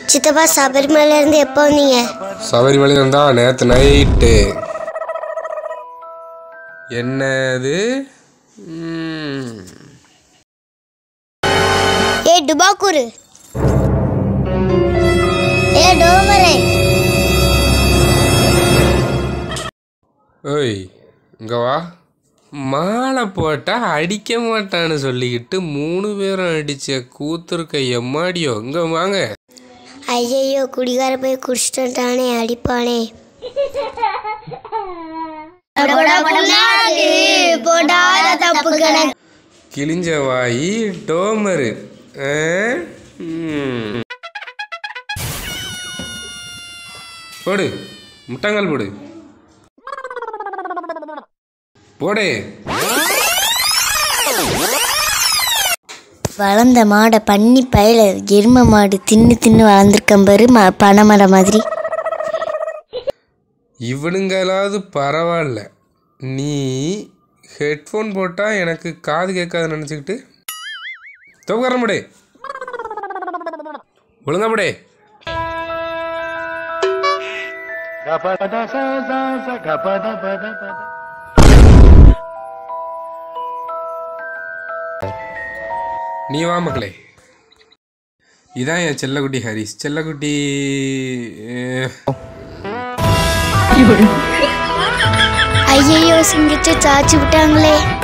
சித்தப்பா சபரிமலையில இருந்து எப்போ வந்தீங்க சபரிமலை இருந்தா நேற்று நைட்டு என்னது ம். ஏ டுபாக்கூரு ஏ டோமரே ஓய் இங்க வா மாலை போட்டா அடிக்க மாட்டான்னு சொல்லிக்கிட்டு மூணு பேரும் அடிச்ச கூத்துருக்க எம்மாடியோ இங்க வாங்க ஐயையோ குடிகார போய் குடிச்சிட்டானே அடிப்பானே போடாத தப்பு கணக்கு கிழிஞ்ச வாயி டோமரு ஆ? ம். போடு முட்டங்கால் போடு போடு வளர்ந்த மாடை பண்ணி பயில எரும மாடு தின்னு தின்னு வளர்ந்துருக்கேன் பாரு ம பனைமரம் மாதிரி இவனுங்களாவது பரவாயில்ல நீ ஹெட்ஃபோன் போட்டால் எனக்கு காது கேட்காது நினச்சிக்கிட்டு தொகுற முடே ஒழுங்கா முடே நீ வா மக்களே இதான் என் செல்லக்குட்டி ஹரிஸ் செல்லக்குட்டி அஹ், ஐயையோ சிங்கிச்சு சாச்சு விட்டாங்களே